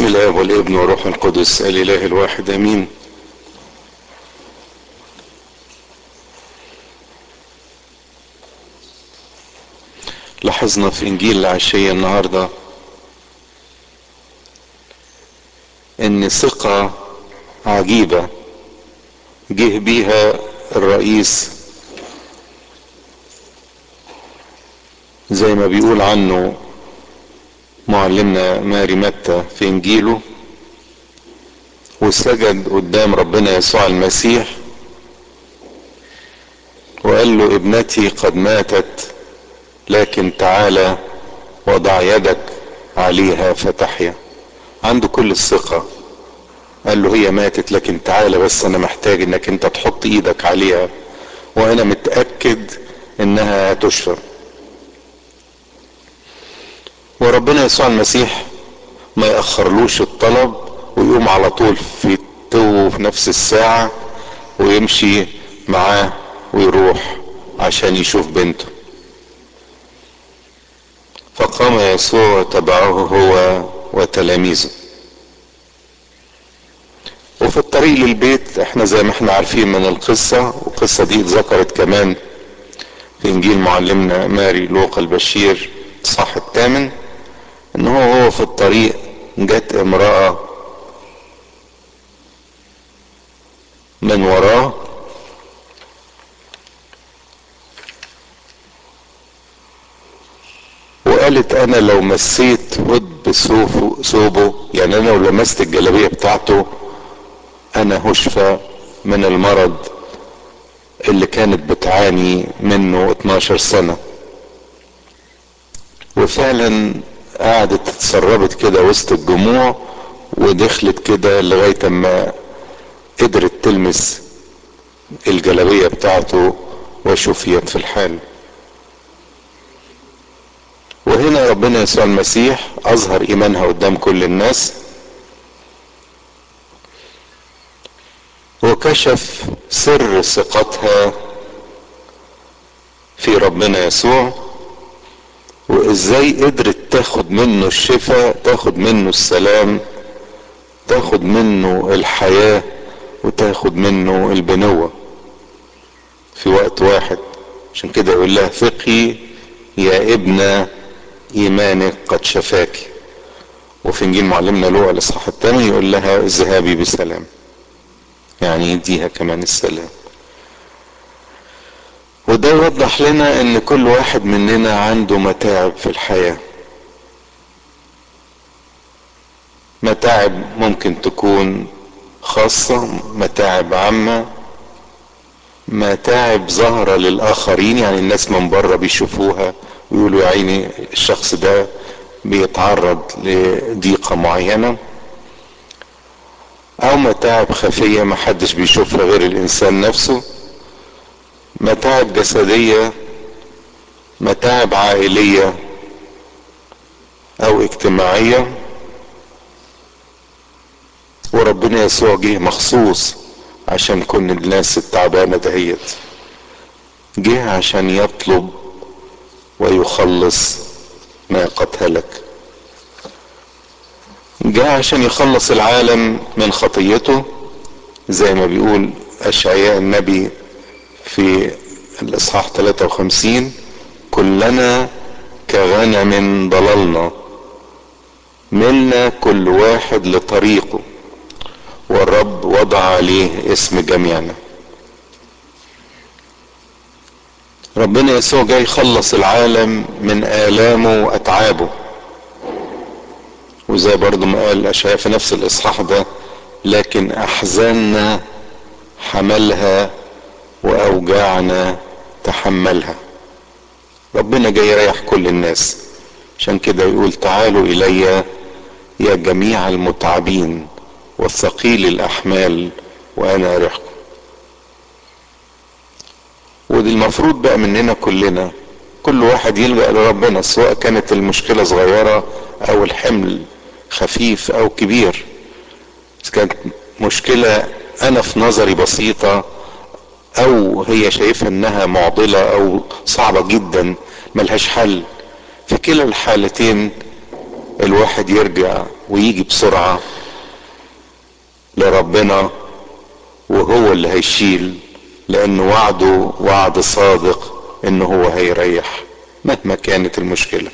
بسم الله والابن والروح القدس الاله الواحد امين لاحظنا في انجيل العشية النهاردة ان ثقة عجيبة جه بيها الرئيس زي ما بيقول عنه معلمنا ماري متى في انجيله وسجد قدام ربنا يسوع المسيح وقال له ابنتي قد ماتت لكن تعالى وضع يدك عليها فتحيا عنده كل الثقة قال له هي ماتت لكن تعالى بس انا محتاج انك انت تحط ايدك عليها وانا متأكد انها تشفى وربنا يسوع المسيح ما يأخرلوش الطلب ويقوم على طول في تو في نفس الساعة ويمشي معاه ويروح عشان يشوف بنته فقام يسوع وتبعه هو وتلاميذه وفي الطريق للبيت احنا زي ما احنا عارفين من القصة والقصة دي اتذكرت كمان في انجيل معلمنا ماري لوقا البشير الصح الثامن ان هو هو في الطريق جت امرأة من وراه وقالت انا لو مسيت هد ثوبه يعني انا لو لمست الجلابية بتاعته انا هشفى من المرض اللي كانت بتعاني منه 12 سنة وفعلا قعدت اتسربت كده وسط الجموع ودخلت كده لغاية ما قدرت تلمس الجلابية بتاعته وشفيت في الحال وهنا ربنا يسوع المسيح اظهر ايمانها قدام كل الناس وكشف سر ثقتها في ربنا يسوع وازاي قدرت تاخد منه الشفاء تاخد منه السلام تاخد منه الحياة وتاخد منه البنوة في وقت واحد عشان كده يقول لها ثقي يا ابنة ايمانك قد شفاك وفي انجيل معلمنا لوقا الاصحاح الثاني يقول لها اذهبي بسلام يعني يديها كمان السلام وده يوضح لنا ان كل واحد مننا عنده متاعب في الحياة متاعب ممكن تكون خاصة متاعب عامة متاعب ظاهرة للآخرين يعني الناس من بره بيشوفوها ويقولوا يا عيني الشخص ده بيتعرض لضيقة معينة أو متاعب خفية محدش بيشوفها غير الإنسان نفسه متاعب جسدية متاعب عائلية او اجتماعية وربنا يسوع جه مخصوص عشان كل الناس التعبانة دهيت جه عشان يطلب ويخلص ما قد هلك جاء عشان يخلص العالم من خطيته زي ما بيقول اشعياء النبي في الاصحاح 53 كلنا كغنم ضللنا ملنا كل واحد لطريقه والرب وضع عليه اسم جميعنا ربنا يسوع جاي يخلص العالم من آلامه وأتعابه وزي برضو ما قال أشعياء في نفس الإصحاح ده لكن أحزاننا حملها وأوجاعنا تحملها ربنا جاي يريح كل الناس عشان كده يقول تعالوا إلي يا جميع المتعبين والثقيل الأحمال وأنا أريحكم ودي المفروض بقى مننا كلنا كل واحد يلجأ لربنا سواء كانت المشكلة صغيرة أو الحمل خفيف أو كبير إذا كانت مشكلة أنا في نظري بسيطة أو هي شايفها إنها معضلة أو صعبة جدا ملهاش حل في كلا الحالتين الواحد يرجع ويجي بسرعة لربنا وهو اللي هيشيل لان وعده وعد صادق ان هو هيريح مهما كانت المشكلة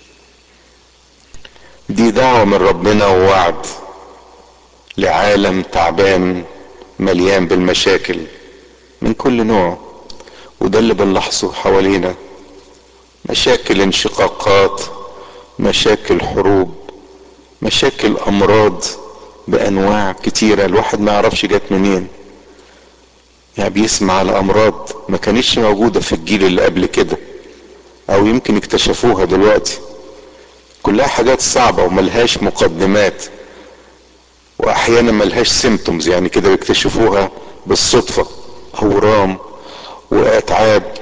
دي دعوة من ربنا ووعد لعالم تعبان مليان بالمشاكل من كل نوع وده اللي بنلاحظه حوالينا مشاكل انشقاقات مشاكل حروب مشاكل امراض بانواع كتيرة الواحد ما يعرفش جت منين يعني بيسمع على امراض ما كانتش موجودة في الجيل اللي قبل كده او يمكن اكتشفوها دلوقتي كلها حاجات صعبة وملهاش مقدمات واحيانا ملهاش سيمتومز يعني كده بيكتشفوها بالصدفة اورام واتعاب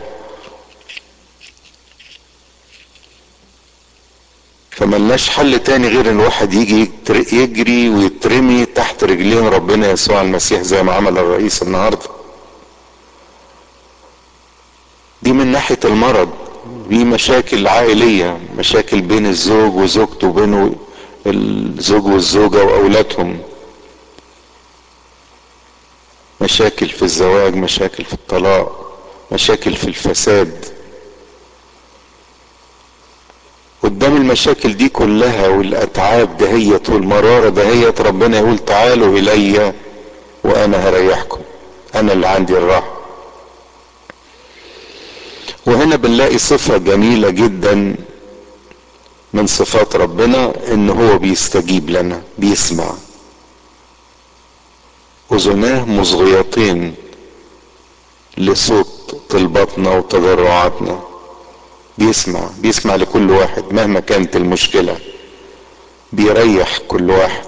فملناش حل تاني غير ان الواحد يجي يجري ويترمي تحت رجلين ربنا يسوع المسيح زي ما عمل الرئيس النهارده دي من ناحية المرض دي مشاكل عائلية مشاكل بين الزوج وزوجته وبين الزوج والزوجة واولادهم مشاكل في الزواج مشاكل في الطلاق مشاكل في الفساد قدام المشاكل دي كلها والاتعاب دهيت والمرارة دهيت ربنا يقول تعالوا الي وانا هريحكم انا اللي عندي الراحة وهنا بنلاقي صفة جميلة جدا من صفات ربنا ان هو بيستجيب لنا بيسمع اذناه مصغيتين لصوت طلباتنا وتضرعاتنا بيسمع بيسمع لكل واحد مهما كانت المشكلة بيريح كل واحد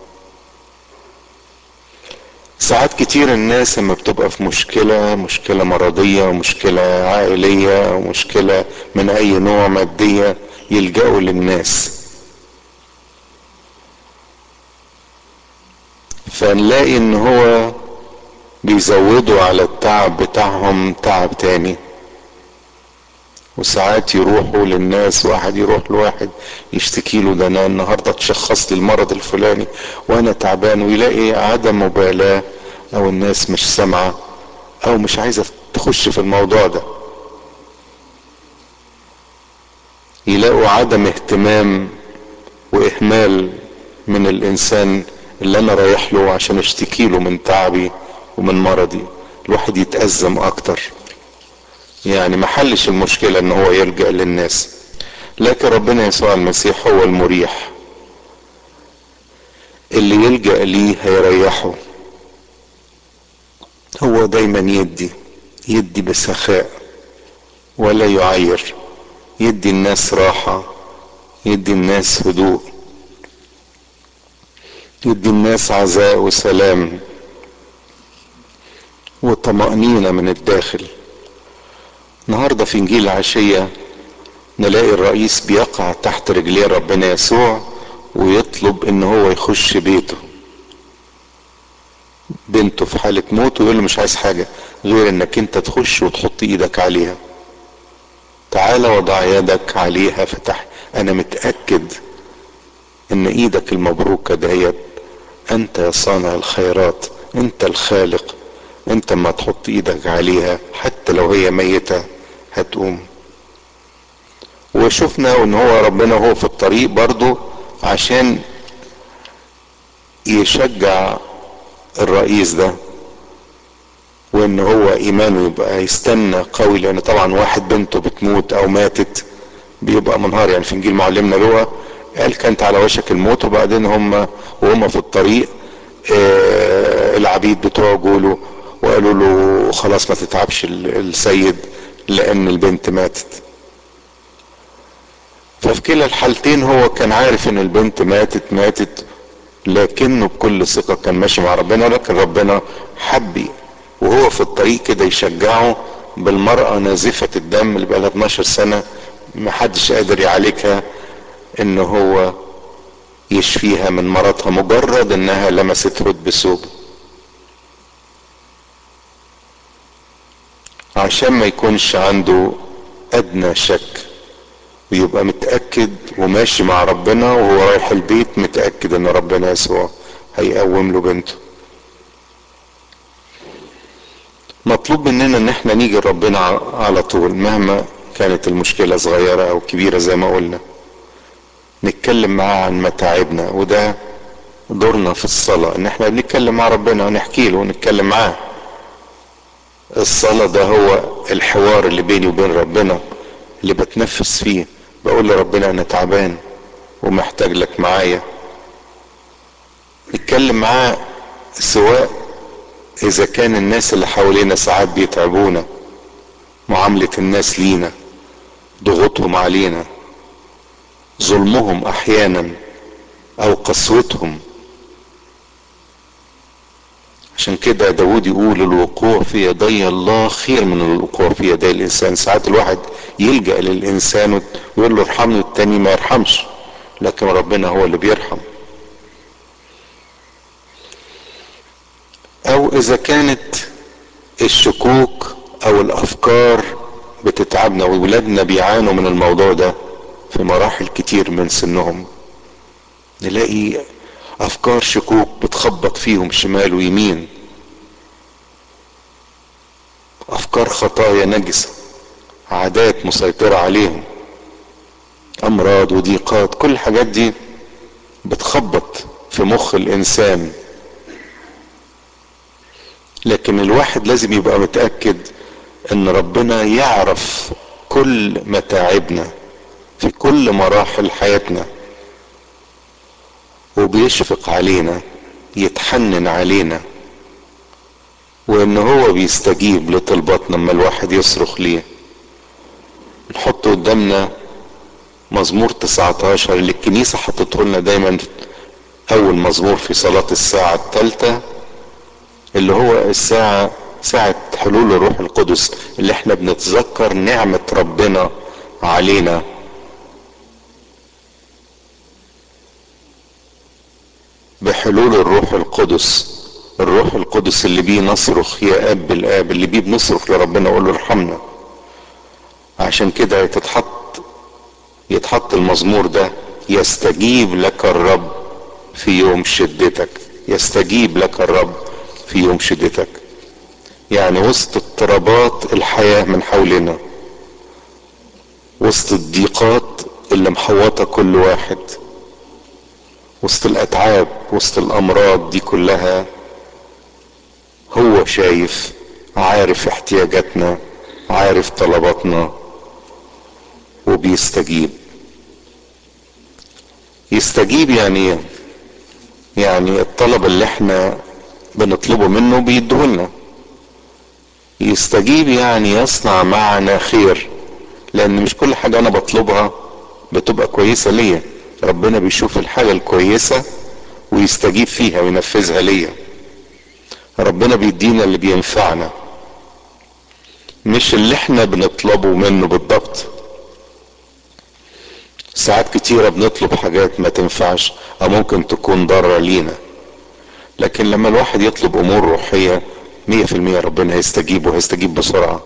ساعات كتير الناس لما بتبقى في مشكلة مشكلة مرضية ومشكلة عائلية ومشكلة من اي نوع مادية يلجأوا للناس فنلاقي ان هو بيزودوا على التعب بتاعهم تعب تاني وساعات يروحوا للناس واحد يروح لواحد يشتكي له ده انا النهارده اتشخص لي المرض الفلاني وانا تعبان ويلاقي عدم مبالاه او الناس مش سامعه او مش عايزه تخش في الموضوع ده يلاقوا عدم اهتمام واهمال من الانسان اللي انا رايح له عشان اشتكي له من تعبي ومن مرضي الواحد يتأزم اكتر يعني ما حلش المشكلة ان هو يلجأ للناس لكن ربنا يسوع المسيح هو المريح اللي يلجأ ليه هيريحه هو دايما يدي يدي بسخاء ولا يعير يدي الناس راحة يدي الناس هدوء يدي الناس عزاء وسلام وطمأنينة من الداخل النهاردة في انجيل العشية نلاقي الرئيس بيقع تحت رجلي ربنا يسوع ويطلب ان هو يخش بيته بنته في حالة موت ويقول له مش عايز حاجة غير انك انت تخش وتحط ايدك عليها تعال وضع يدك عليها فتح انا متأكد ان ايدك المبروكة دهيت انت يا صانع الخيرات انت الخالق انت ما تحط ايدك عليها حتى لو هي ميتة هتقوم وشفنا ان هو ربنا هو في الطريق برضو عشان يشجع الرئيس ده وان هو ايمانه يبقى يستنى قوي لان طبعا واحد بنته بتموت او ماتت بيبقى منهار يعني في انجيل معلمنا لوقا قال كانت على وشك الموت وبعدين هم وهم في الطريق آه العبيد بتوعه جوله وقالوا له خلاص ما تتعبش السيد لان البنت ماتت ففي كلا الحالتين هو كان عارف ان البنت ماتت ماتت لكنه بكل ثقة كان ماشي مع ربنا لكن ربنا حب وهو في الطريق كده يشجعه بالمرأة نازفة الدم اللي بقالها 12 سنة محدش قادر يعالجها ان هو يشفيها من مرضها مجرد انها لمست رد بثوبه عشان ما يكونش عنده ادنى شك ويبقى متأكد وماشي مع ربنا وهو رايح البيت متأكد ان ربنا يسوع هيقوم له بنته مطلوب مننا ان احنا نيجي لربنا على طول مهما كانت المشكلة صغيرة او كبيرة زي ما قلنا نتكلم معاه عن متاعبنا وده دورنا في الصلاة ان احنا بنتكلم مع ربنا ونحكي له ونتكلم معاه الصلاة ده هو الحوار اللي بيني وبين ربنا اللي بتنفس فيه بقول لربنا انا تعبان ومحتاج لك معايا نتكلم معاه سواء اذا كان الناس اللي حوالينا ساعات بيتعبونا معاملة الناس لينا ضغوطهم علينا ظلمهم احيانا او قسوتهم عشان كده داود يقول الوقوع في يدي الله خير من الوقوع في يدي الانسان ساعات الواحد يلجأ للانسان ويقول له ارحمني التاني ما يرحمش لكن ربنا هو اللي بيرحم او اذا كانت الشكوك او الافكار بتتعبنا وولادنا بيعانوا من الموضوع ده في مراحل كتير من سنهم نلاقي افكار شكوك بتخبط فيهم شمال ويمين افكار خطايا نجسة عادات مسيطرة عليهم امراض وضيقات كل الحاجات دي بتخبط في مخ الانسان لكن الواحد لازم يبقى متأكد ان ربنا يعرف كل متاعبنا في كل مراحل حياتنا وبيشفق علينا يتحنن علينا وان هو بيستجيب لطلباتنا لما الواحد يصرخ ليه نحط قدامنا مزمور 19 اللي الكنيسة حطته لنا دايما اول مزمور في صلاة الساعة الثالثة اللي هو الساعة ساعة حلول الروح القدس اللي احنا بنتذكر نعمة ربنا علينا بحلول الروح القدس الروح القدس اللي بيه نصرخ يا اب الاب اللي بيه بنصرخ لربنا وقول له ارحمنا عشان كده تتحط يتحط المزمور ده يستجيب لك الرب في يوم شدتك يستجيب لك الرب في يوم شدتك يعني وسط اضطرابات الحياة من حولنا وسط الضيقات اللي محوطة كل واحد وسط الاتعاب وسط الامراض دي كلها هو شايف عارف احتياجاتنا عارف طلباتنا وبيستجيب يستجيب يعني ايه يعني الطلب اللي احنا بنطلبه منه بيديهولنا يستجيب يعني يصنع معنا خير لان مش كل حاجة انا بطلبها بتبقى كويسة ليا ربنا بيشوف الحاجة الكويسة ويستجيب فيها وينفذها ليا ربنا بيدينا اللي بينفعنا مش اللي احنا بنطلبه منه بالضبط ساعات كتيرة بنطلب حاجات ما تنفعش او ممكن تكون ضارة لينا لكن لما الواحد يطلب امور روحية مية في المية ربنا هيستجيب وهيستجيب بسرعة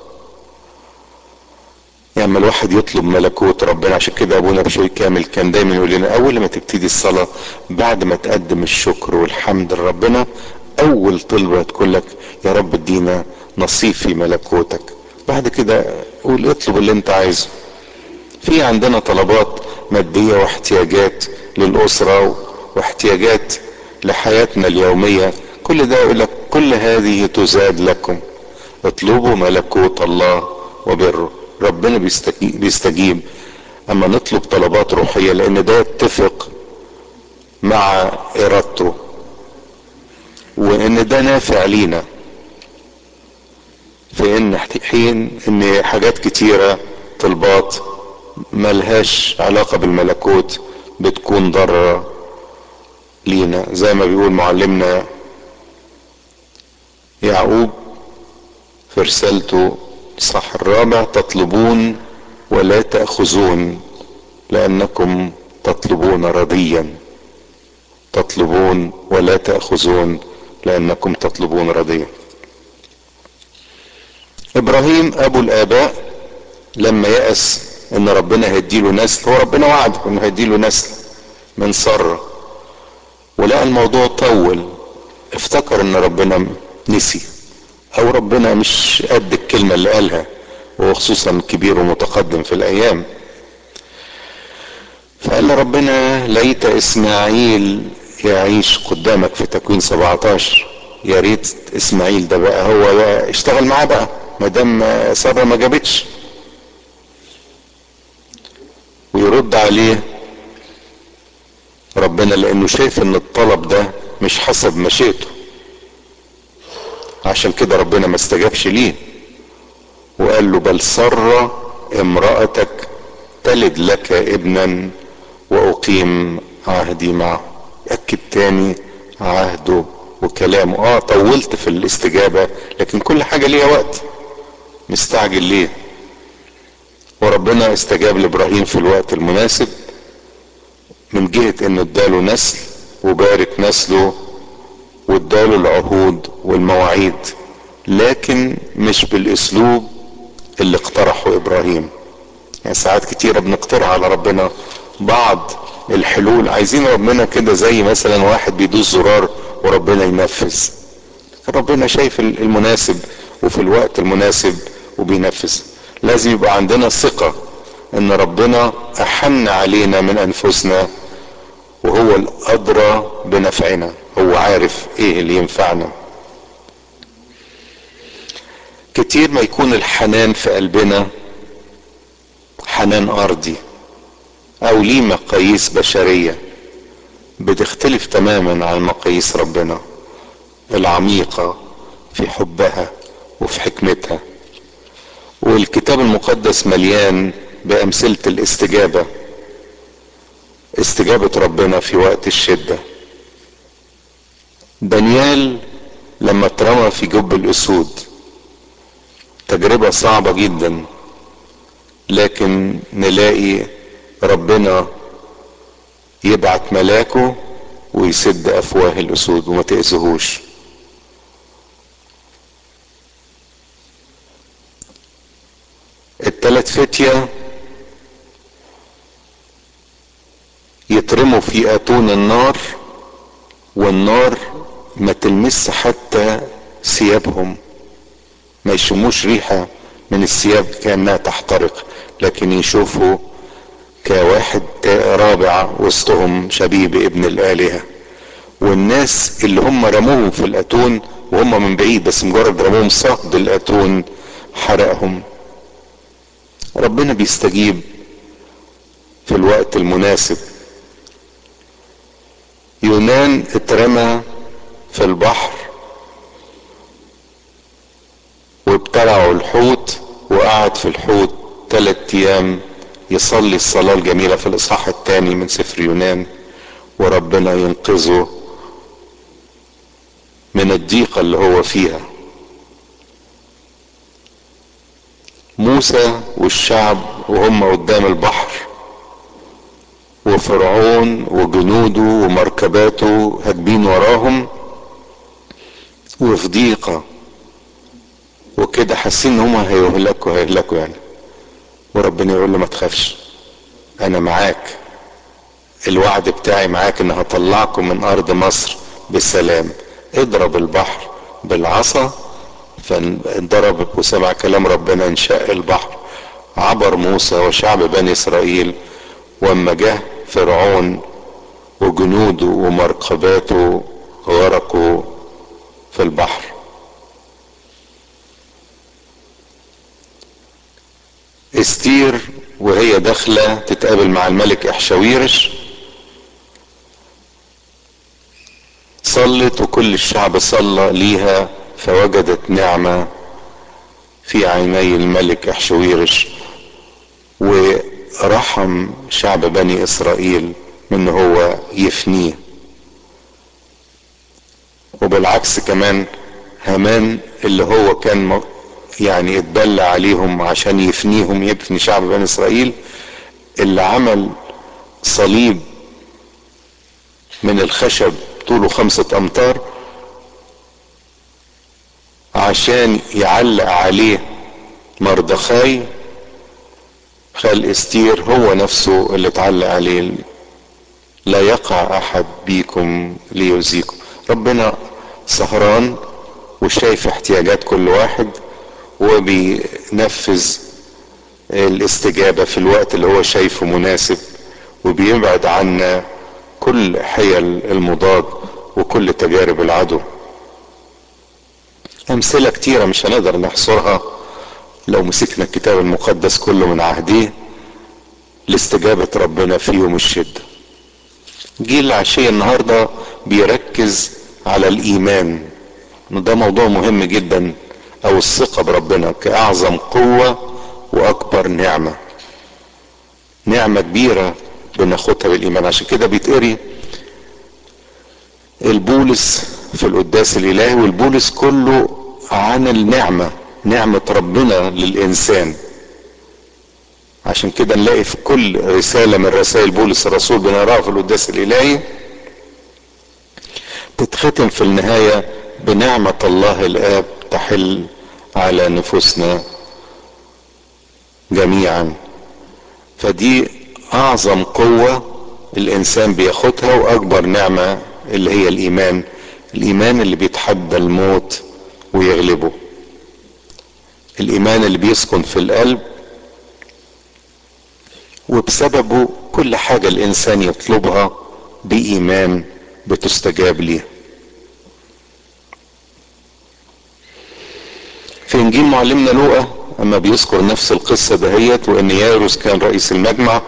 يعني لما الواحد يطلب ملكوت ربنا عشان كده ابونا بشوي كامل كان دايما يقول لنا اول ما تبتدي الصلاة بعد ما تقدم الشكر والحمد لربنا اول طلبة تقول لك يا رب ادينا نصيب في ملكوتك بعد كده قول اطلب اللي انت عايزه في عندنا طلبات مادية واحتياجات للأسرة واحتياجات لحياتنا اليومية كل ده يقول لك كل هذه تزاد لكم اطلبوا ملكوت الله وبره ربنا بيستجيب, بيستجيب اما نطلب طلبات روحية لان ده يتفق مع ارادته وان ده نافع لينا في ان حين ان حاجات كتيرة طلبات ملهاش علاقة بالملكوت بتكون ضارة لينا زي ما بيقول معلمنا يعقوب في رسالته الصح الرابع تطلبون ولا تأخذون لأنكم تطلبون رضيا تطلبون ولا تأخذون لأنكم تطلبون رضيا إبراهيم أبو الآباء لما يأس ان ربنا هيديله نسل هو ربنا وعده انه هيديله نسل من سرة ولقى الموضوع طول افتكر ان ربنا نسي او ربنا مش قد الكلمة اللي قالها وخصوصا كبير ومتقدم في الايام فقال ربنا ليت اسماعيل يعيش قدامك في تكوين 17 يا ريت اسماعيل ده بقى هو بقى اشتغل معاه بقى ما دام ساره ما جابتش ويرد عليه ربنا لانه شايف ان الطلب ده مش حسب مشيئته عشان كده ربنا ما استجابش ليه وقال له بل سر امرأتك تلد لك ابنا واقيم عهدي معه اكد تاني عهده وكلامه اه طولت في الاستجابة لكن كل حاجة ليها وقت مستعجل ليه وربنا استجاب لابراهيم في الوقت المناسب من جهة انه اداله نسل وبارك نسله واداله العهود والمواعيد لكن مش بالاسلوب اللي اقترحه ابراهيم يعني ساعات كتيرة بنقترح على ربنا بعض الحلول عايزين ربنا كده زي مثلا واحد بيدوس زرار وربنا ينفذ ربنا شايف المناسب وفي الوقت المناسب وبينفذ لازم يبقى عندنا ثقة ان ربنا احن علينا من انفسنا وهو الادرى بنفعنا هو عارف ايه اللي ينفعنا كتير ما يكون الحنان في قلبنا حنان ارضي او ليه مقاييس بشريه بتختلف تماما عن مقاييس ربنا العميقه في حبها وفي حكمتها والكتاب المقدس مليان بامثله الاستجابه استجابه ربنا في وقت الشده دانيال لما اترمى في جب الاسود تجربه صعبه جدا لكن نلاقي ربنا يبعت ملاكه ويسد افواه الاسود وما تاذيهوش التلات فتية يترموا في اتون النار والنار ما تلمس حتى ثيابهم ما يشموش ريحة من الثياب كأنها تحترق لكن يشوفوا كواحد رابع وسطهم شبيب ابن الآلهة والناس اللي هم رموهم في الأتون وهم من بعيد بس مجرد رموهم صهد الأتون حرقهم ربنا بيستجيب في الوقت المناسب يونان اترمى في البحر وابتلعوا الحوت وقعد في الحوت ثلاث ايام يصلي الصلاة الجميلة في الاصحاح الثاني من سفر يونان وربنا ينقذه من الضيقة اللي هو فيها موسى والشعب وهم قدام البحر وفرعون وجنوده ومركباته هاجبين وراهم وفي ضيقة وكده حاسين ان هم هيهلكوا هيهلكوا يعني وربنا يقول له ما تخافش انا معاك الوعد بتاعي معاك ان هطلعكم من ارض مصر بالسلام اضرب البحر بالعصا فانضرب وسمع كلام ربنا انشق البحر عبر موسى وشعب بني اسرائيل واما جه فرعون وجنوده ومركباته غرقوا في البحر استير وهي داخله تتقابل مع الملك احشاويرش صلت وكل الشعب صلى ليها فوجدت نعمه في عيني الملك احشاويرش ورحم شعب بني اسرائيل من هو يفنيه وبالعكس كمان هامان اللي هو كان يعني اتبلى عليهم عشان يفنيهم يفني شعب بني اسرائيل اللي عمل صليب من الخشب طوله خمسة امتار عشان يعلق عليه مردخاي خال استير هو نفسه اللي اتعلق عليه لا يقع احد بيكم ليؤذيكم ربنا سهران وشايف احتياجات كل واحد وبينفذ الاستجابة في الوقت اللي هو شايفه مناسب وبيبعد عنا كل حيل المضاد وكل تجارب العدو امثلة كتيرة مش هنقدر نحصرها لو مسكنا الكتاب المقدس كله من عهديه لاستجابة ربنا في يوم الشدة جيل العشية النهاردة بيركز على الايمان ده موضوع مهم جدا او الثقة بربنا كاعظم قوة واكبر نعمة نعمة كبيرة بناخدها بالايمان عشان كده بيتقري البولس في القداس الالهي والبولس كله عن النعمة نعمة ربنا للانسان عشان كده نلاقي في كل رسالة من رسائل بولس الرسول بنقراها في القداس الالهي تتختم في النهاية بنعمة الله الاب تحل على نفوسنا جميعا فدي اعظم قوة الانسان بياخدها واكبر نعمة اللي هي الايمان الايمان اللي بيتحدى الموت ويغلبه الايمان اللي بيسكن في القلب وبسببه كل حاجة الانسان يطلبها بايمان بتستجاب ليه في انجيل معلمنا لوقا اما بيذكر نفس القصة دهيت وان ياروس كان رئيس المجمع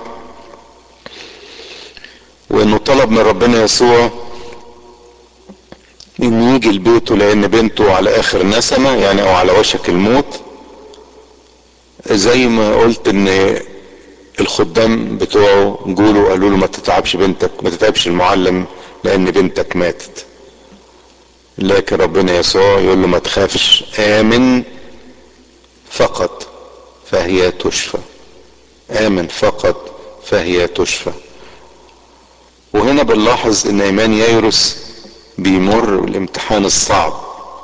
وانه طلب من ربنا يسوع ان يجي لبيته لان بنته على اخر نسمة يعني او على وشك الموت زي ما قلت ان الخدام بتوعه جولوا قالوا له ما تتعبش بنتك ما تتعبش المعلم لان بنتك ماتت لكن ربنا يسوع يقول له ما تخافش امن فقط فهي تشفى امن فقط فهي تشفى وهنا بنلاحظ ان ايمان ييروس بيمر بالامتحان الصعب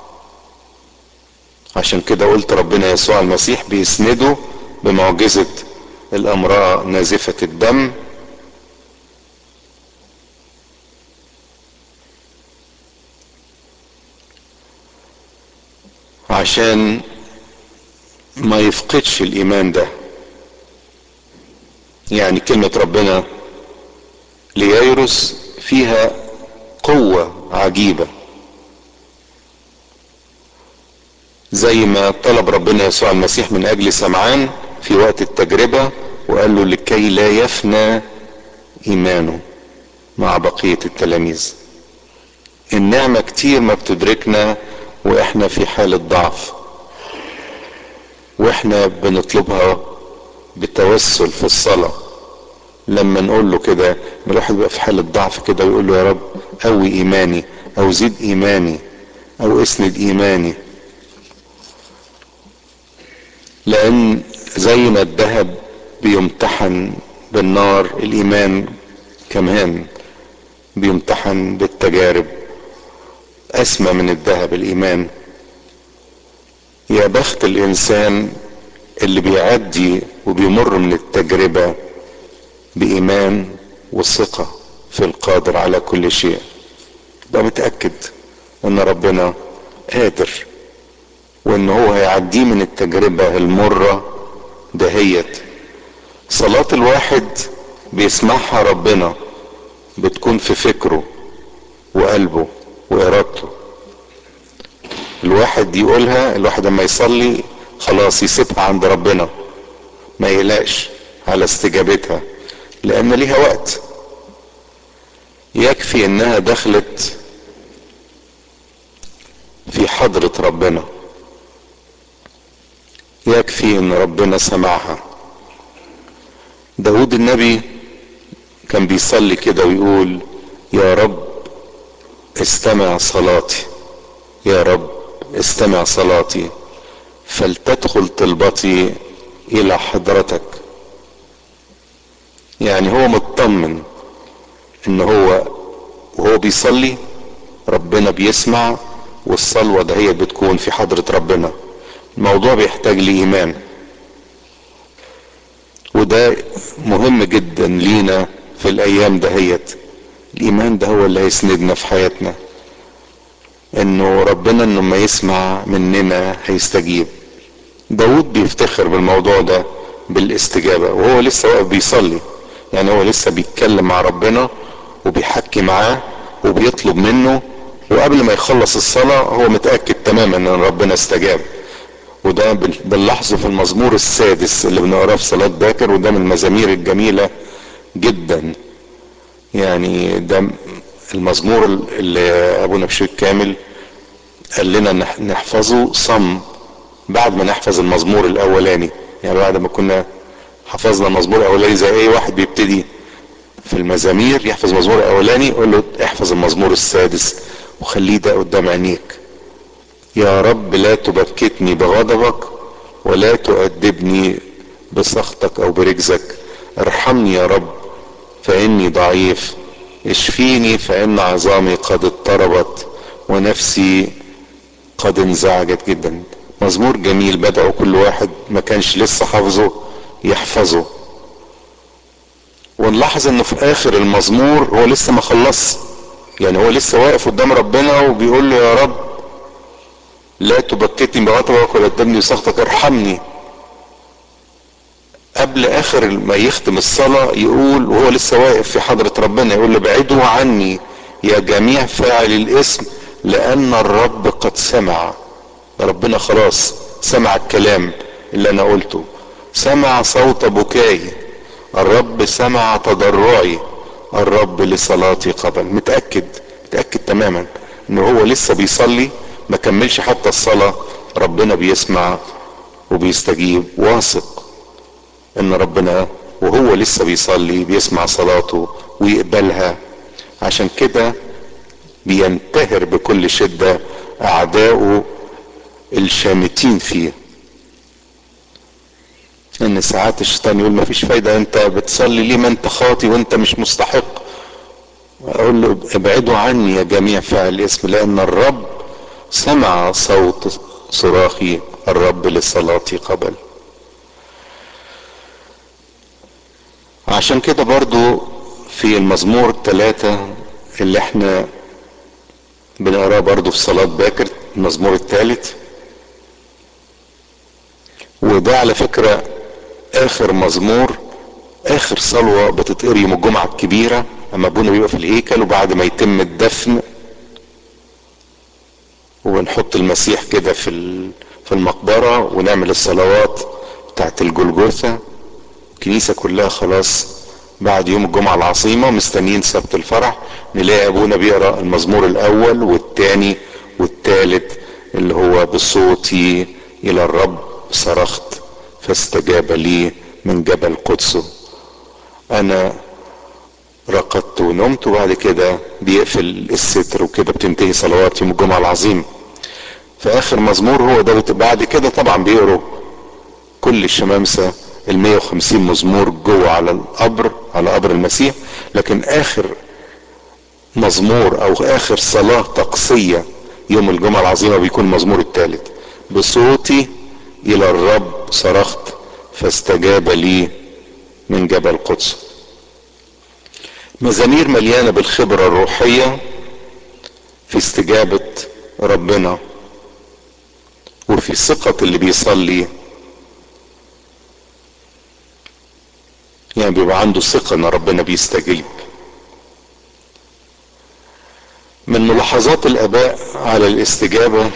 عشان كده قلت ربنا يسوع المسيح بيسنده بمعجزة الامرأة نازفة الدم عشان ما يفقدش الايمان ده يعني كلمة ربنا لييروس فيها قوة عجيبة زي ما طلب ربنا يسوع المسيح من اجل سمعان في وقت التجربة وقال له لكي لا يفنى ايمانه مع بقية التلاميذ النعمة كتير ما بتدركنا واحنا في حالة ضعف واحنا بنطلبها بالتوسل في الصلاة لما نقول له كده الواحد بيبقى في حالة ضعف كده ويقول له يا رب قوي ايماني او زيد ايماني او اسند ايماني لان زي ما الذهب بيمتحن بالنار الايمان كمان بيمتحن بالتجارب اسمى من الذهب الايمان يا بخت الانسان اللي بيعدي وبيمر من التجربة بايمان وثقة في القادر على كل شيء ده متأكد ان ربنا قادر وان هو هيعديه من التجربة المرة دهيت صلاة الواحد بيسمعها ربنا بتكون في فكره وقلبه وارادته الواحد يقولها الواحد لما يصلي خلاص يسيبها عند ربنا ما يقلقش على استجابتها لان ليها وقت يكفي انها دخلت في حضرة ربنا يكفي ان ربنا سمعها داود النبي كان بيصلي كده ويقول يا رب استمع صلاتي يا رب استمع صلاتي فلتدخل طلبتي الى حضرتك يعني هو مطمن ان هو وهو بيصلي ربنا بيسمع والصلوة ده هي بتكون في حضرة ربنا الموضوع بيحتاج لإيمان وده مهم جدا لينا في الايام دهيت الايمان ده هو اللي هيسندنا في حياتنا انه ربنا انه ما يسمع مننا هيستجيب داود بيفتخر بالموضوع ده بالاستجابة وهو لسه واقف بيصلي يعني هو لسه بيتكلم مع ربنا وبيحكي معاه وبيطلب منه وقبل ما يخلص الصلاة هو متأكد تماما ان ربنا استجاب وده بنلاحظه في المزمور السادس اللي بنقراه في صلاة باكر وده من المزامير الجميلة جدا يعني ده المزمور اللي ابونا بشير كامل قال لنا نحفظه صم بعد ما نحفظ المزمور الاولاني يعني بعد ما كنا حفظنا المزمور الاولاني زي اي واحد بيبتدي في المزامير يحفظ المزمور الاولاني يقول له احفظ المزمور السادس وخليه ده قدام عينيك يا رب لا تبكتني بغضبك ولا تؤدبني بسخطك او برجزك ارحمني يا رب فاني ضعيف اشفيني فان عظامي قد اضطربت ونفسي قد انزعجت جدا مزمور جميل بدأوا كل واحد ما كانش لسه حافظه يحفظه ونلاحظ انه في اخر المزمور هو لسه ما خلص يعني هو لسه واقف قدام ربنا وبيقول له يا رب لا تبكتني بغضبك ولا تدمني بسخطك ارحمني قبل اخر ما يختم الصلاة يقول وهو لسه واقف في حضرة ربنا يقول له ابعدوا عني يا جميع فاعل الاسم لان الرب قد سمع ربنا خلاص سمع الكلام اللي انا قلته سمع صوت بكائي الرب سمع تضرعي الرب لصلاتي قبل متأكد متأكد تماما ان هو لسه بيصلي ما كملش حتى الصلاة ربنا بيسمع وبيستجيب واثق ان ربنا وهو لسه بيصلي بيسمع صلاته ويقبلها عشان كده بينتهر بكل شدة اعداؤه الشامتين فيه ان ساعات الشيطان يقول مفيش فايدة انت بتصلي ليه ما انت خاطي وانت مش مستحق اقول له ابعدوا عني يا جميع فاعل الاسم لان الرب سمع صوت صراخي الرب لصلاتي قبل عشان كده برضو في المزمور ثلاثة اللي احنا بنقراه برضو في صلاة باكر المزمور الثالث وده على فكرة اخر مزمور اخر صلوة بتتقري يوم الجمعة الكبيرة اما ابونا بيبقى في الهيكل وبعد ما يتم الدفن ونحط المسيح كده في في المقبرة ونعمل الصلوات بتاعت الجلجوثة الكنيسة كلها خلاص بعد يوم الجمعة العظيمة مستنيين سبت الفرح نلاقي ابونا بيقرا المزمور الاول والثاني والثالث اللي هو بصوتي الى الرب صرخت فاستجاب لي من جبل قدسه انا رقدت ونمت وبعد كده بيقفل الستر وكده بتنتهي صلوات يوم الجمعة العظيم في اخر مزمور هو ده بعد كده طبعا بيقروا كل الشمامسة ال 150 مزمور جوه على القبر على قبر المسيح لكن اخر مزمور او اخر صلاة طقسية يوم الجمعة العظيمة بيكون المزمور الثالث بصوتي الى الرب صرخت فاستجاب لي من جبل قدس مزامير مليانة بالخبرة الروحية في استجابة ربنا وفي ثقة اللي بيصلي يعني بيبقى عنده ثقة ان ربنا بيستجيب من ملاحظات الاباء على الاستجابة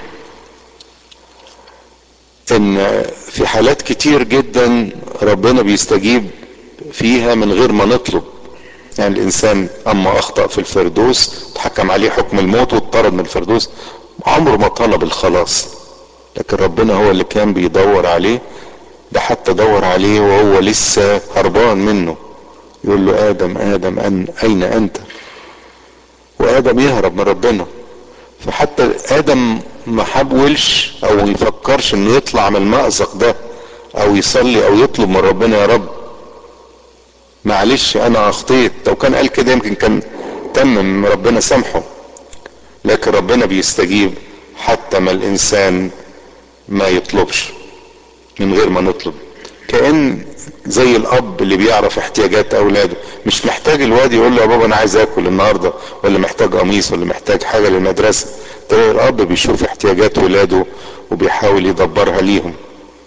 ان في حالات كتير جدا ربنا بيستجيب فيها من غير ما نطلب يعني الانسان اما اخطأ في الفردوس تحكم عليه حكم الموت واضطرد من الفردوس عمره ما طلب الخلاص لكن ربنا هو اللي كان بيدور عليه ده حتى دور عليه وهو لسه هربان منه يقول له ادم ادم أن اين انت وادم يهرب من ربنا فحتى ادم ما حاولش او ما يفكرش انه يطلع من المأزق ده او يصلي او يطلب من ربنا يا رب معلش انا اخطيت لو كان قال كده يمكن كان تمم ربنا سامحه لكن ربنا بيستجيب حتى ما الانسان ما يطلبش من غير ما نطلب كأن زي الاب اللي بيعرف احتياجات اولاده مش محتاج الواد يقول له يا بابا انا عايز اكل النهارده ولا محتاج قميص ولا محتاج حاجه للمدرسه تلاقي الاب بيشوف احتياجات ولاده وبيحاول يدبرها ليهم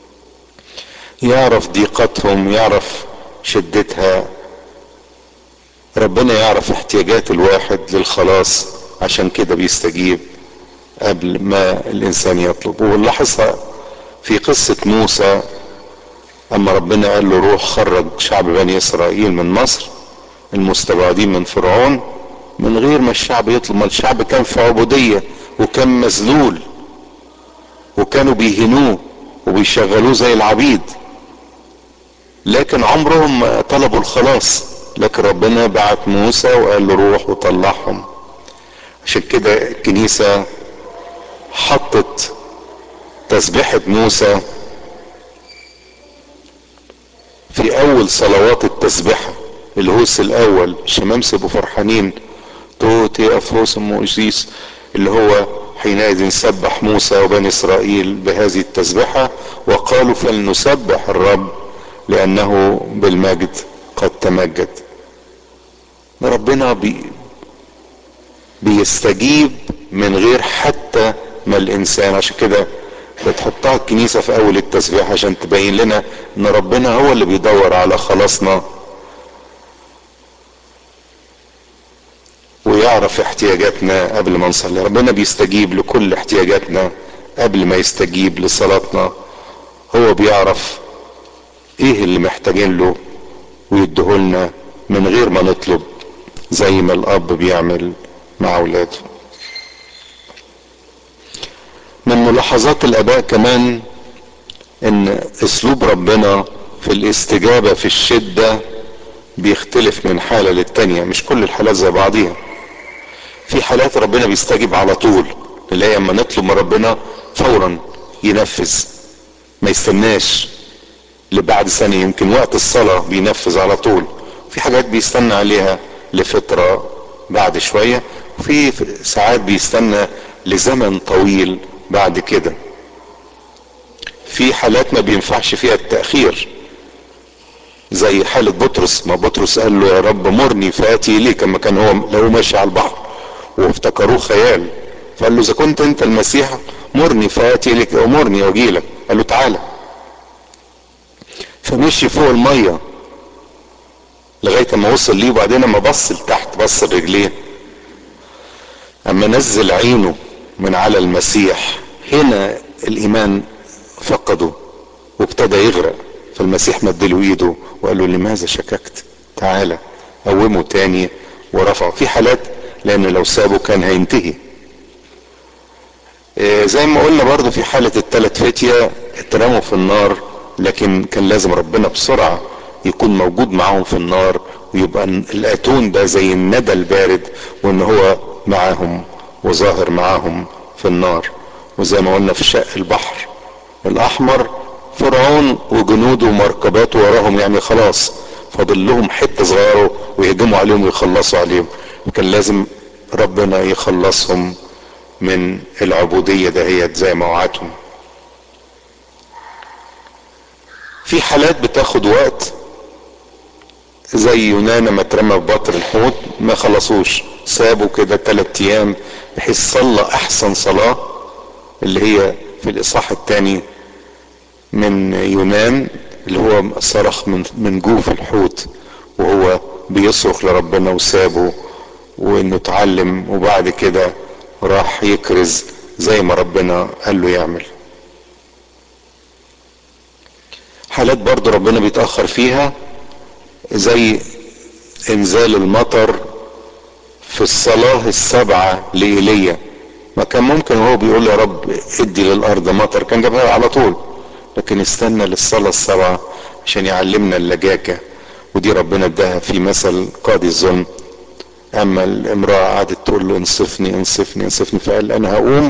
يعرف ضيقتهم يعرف شدتها ربنا يعرف احتياجات الواحد للخلاص عشان كده بيستجيب قبل ما الانسان يطلب ونلاحظها في قصة موسى اما ربنا قال له روح خرج شعب بني اسرائيل من مصر المستبعدين من فرعون من غير ما الشعب يطلب ما الشعب كان في عبودية وكان مذلول وكانوا بيهنوه وبيشغلوه زي العبيد لكن عمرهم ما طلبوا الخلاص لكن ربنا بعت موسى وقال له روح وطلعهم عشان كده الكنيسة حطت تسبيحة موسى في اول صلوات التسبيحة الهوس الاول الشمامسة يبقوا فرحانين توتي افوس مؤسيس اللي هو حينئذ سبح موسى وبني اسرائيل بهذه التسبيحة وقالوا فلنسبح الرب لانه بالمجد قد تمجد ربنا بي بيستجيب من غير حتى ما الانسان عشان كده بتحطها الكنيسة في اول التسبيح عشان تبين لنا ان ربنا هو اللي بيدور على خلاصنا ويعرف احتياجاتنا قبل ما نصلي ربنا بيستجيب لكل احتياجاتنا قبل ما يستجيب لصلاتنا هو بيعرف ايه اللي محتاجين له ويديهولنا من غير ما نطلب زي ما الاب بيعمل مع اولاده من ملاحظات الاباء كمان ان اسلوب ربنا في الاستجابة في الشدة بيختلف من حالة للتانية مش كل الحالات زي بعضيها في حالات ربنا بيستجيب على طول نلاقي اما نطلب من ربنا فورا ينفذ ما يستناش لبعد سنة يمكن وقت الصلاة بينفذ على طول في حاجات بيستنى عليها لفترة بعد شوية وفي ساعات بيستنى لزمن طويل بعد كده في حالات ما بينفعش فيها التأخير زي حالة بطرس ما بطرس قال له يا رب مرني فاتي اليك اما كان هو لو ماشي على البحر وافتكروه خيال فقال له اذا كنت انت المسيح مرني فاتي اليك امرني واجي لك قال له تعالى فمشي فوق الميه لغايه ما وصل ليه وبعدين اما بص لتحت بص لرجليه اما نزل عينه من على المسيح هنا الايمان فقده وابتدى يغرق فالمسيح مدله ايده وقال له لماذا شككت تعالى قومه تاني ورفعه في حالات لان لو سابه كان هينتهي إيه زي ما قلنا برضو في حالة التلات فتية اترموا في النار لكن كان لازم ربنا بسرعة يكون موجود معاهم في النار ويبقى الاتون ده زي الندى البارد وان هو معاهم وظاهر معاهم في النار وزي ما قلنا في شق البحر الاحمر فرعون وجنوده ومركباته وراهم يعني خلاص فاضل لهم حته صغيره ويهجموا عليهم ويخلصوا عليهم وكان لازم ربنا يخلصهم من العبودية دهيت زي ما وعدهم في حالات بتاخد وقت زي يونانا ما اترمى في بطن الحوت ما خلصوش سابوا كده تلات ايام بحيث صلى احسن صلاة اللي هي في الاصحاح الثاني من يونان اللي هو صرخ من من جوف الحوت وهو بيصرخ لربنا وسابه وانه اتعلم وبعد كده راح يكرز زي ما ربنا قال له يعمل حالات برضه ربنا بيتأخر فيها زي انزال المطر في الصلاة السبعة لإيليا ما كان ممكن هو بيقول يا رب ادي للأرض مطر كان جابها على طول لكن استنى للصلاة السبعة عشان يعلمنا اللجاجة ودي ربنا اداها في مثل قاضي الظلم اما الامرأة قعدت تقول له انصفني انصفني انصفني فقال انا هقوم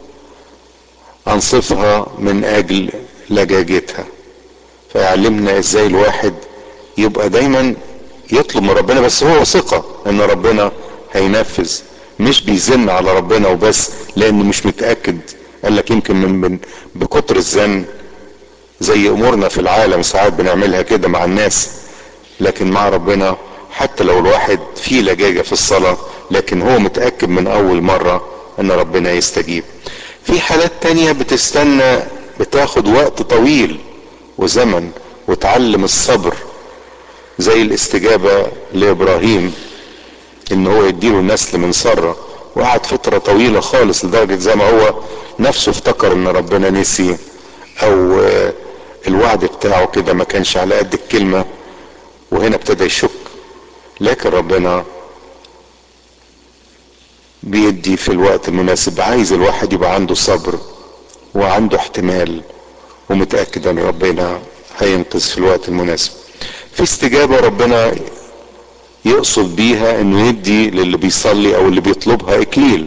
انصفها من اجل لجاجتها فيعلمنا ازاي الواحد يبقى دايما يطلب من ربنا بس هو ثقة ان ربنا هينفذ مش بيزن على ربنا وبس لانه مش متأكد قال لك يمكن من, من بكتر الزن زي امورنا في العالم ساعات بنعملها كده مع الناس لكن مع ربنا حتى لو الواحد فيه لجاجة في الصلاة لكن هو متأكد من اول مرة ان ربنا يستجيب في حالات تانية بتستنى بتاخد وقت طويل وزمن وتعلم الصبر زي الاستجابة لابراهيم ان هو يديله نسل من سرة وقعد فترة طويلة خالص لدرجة زي ما هو نفسه افتكر ان ربنا نسي او الوعد بتاعه كده ما كانش على قد الكلمة وهنا ابتدى يشك لكن ربنا بيدي في الوقت المناسب عايز الواحد يبقى عنده صبر وعنده احتمال ومتأكد ان ربنا هينقذ في الوقت المناسب في استجابة ربنا يقصد بيها انه يدي للي بيصلي او اللي بيطلبها اكليل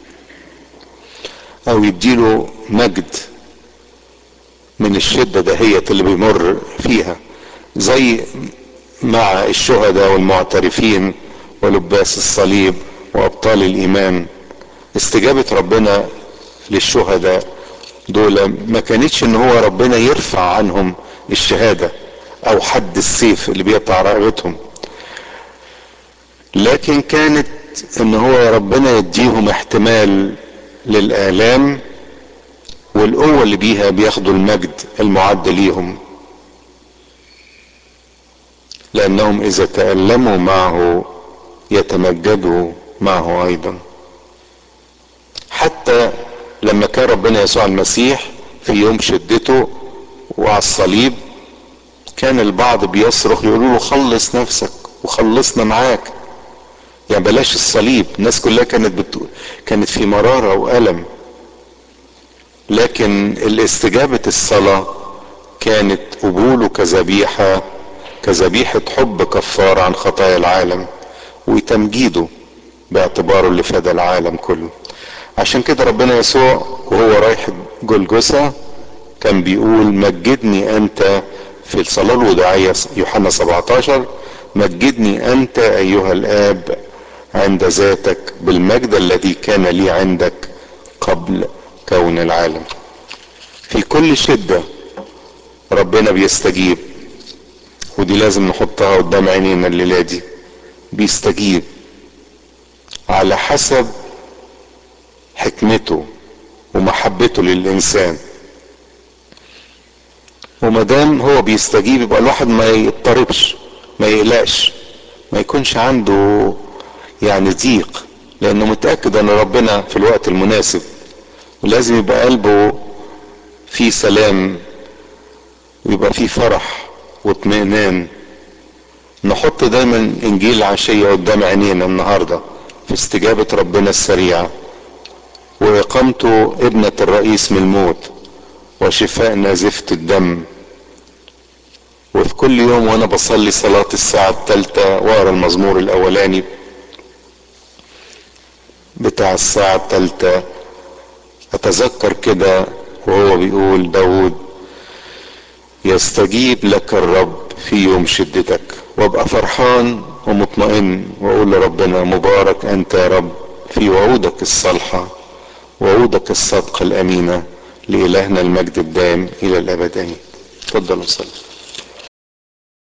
او يديله مجد من الشدة دهية اللي بيمر فيها زي مع الشهداء والمعترفين ولباس الصليب وابطال الايمان استجابة ربنا للشهداء دول ما كانتش ان هو ربنا يرفع عنهم الشهادة او حد السيف اللي بيقطع رقبتهم لكن كانت ان هو ربنا يديهم احتمال للآلام والقوة اللي بيها بياخدوا المجد المعد ليهم لأنهم إذا تألموا معه يتمجدوا معه أيضا حتى لما كان ربنا يسوع المسيح في يوم شدته وعلى الصليب كان البعض بيصرخ يقولوا له خلص نفسك وخلصنا معاك يعني بلاش الصليب الناس كلها كانت بت... كانت في مرارة وألم لكن الاستجابة الصلاة كانت قبوله كذبيحة كذبيحة حب كفار عن خطايا العالم وتمجيده باعتباره اللي فدى العالم كله عشان كده ربنا يسوع وهو رايح جلجسة كان بيقول مجدني انت في الصلاة الوداعية يوحنا 17 مجدني انت ايها الاب عند ذاتك بالمجد الذي كان لي عندك قبل كون العالم في كل شدة ربنا بيستجيب ودي لازم نحطها قدام عينينا الليلة دي بيستجيب على حسب حكمته ومحبته للإنسان ومادام هو بيستجيب يبقى الواحد ما يضطربش ما يقلقش ما يكونش عنده يعني ضيق لانه متاكد ان ربنا في الوقت المناسب ولازم يبقى قلبه فيه سلام ويبقى فيه فرح واطمئنان نحط دايما انجيل العشية قدام عينينا النهاردة في استجابة ربنا السريعة واقامته ابنة الرئيس من الموت وشفاء نازفة الدم وفي كل يوم وانا بصلي صلاة الساعة الثالثة واقرا المزمور الاولاني بتاع الساعة الثالثة اتذكر كده وهو بيقول داود يستجيب لك الرب في يوم شدتك وابقى فرحان ومطمئن واقول لربنا مبارك انت يا رب في وعودك الصالحة وعودك الصادقة الامينة لالهنا المجد الدائم الى الابد امين تفضلوا صلوا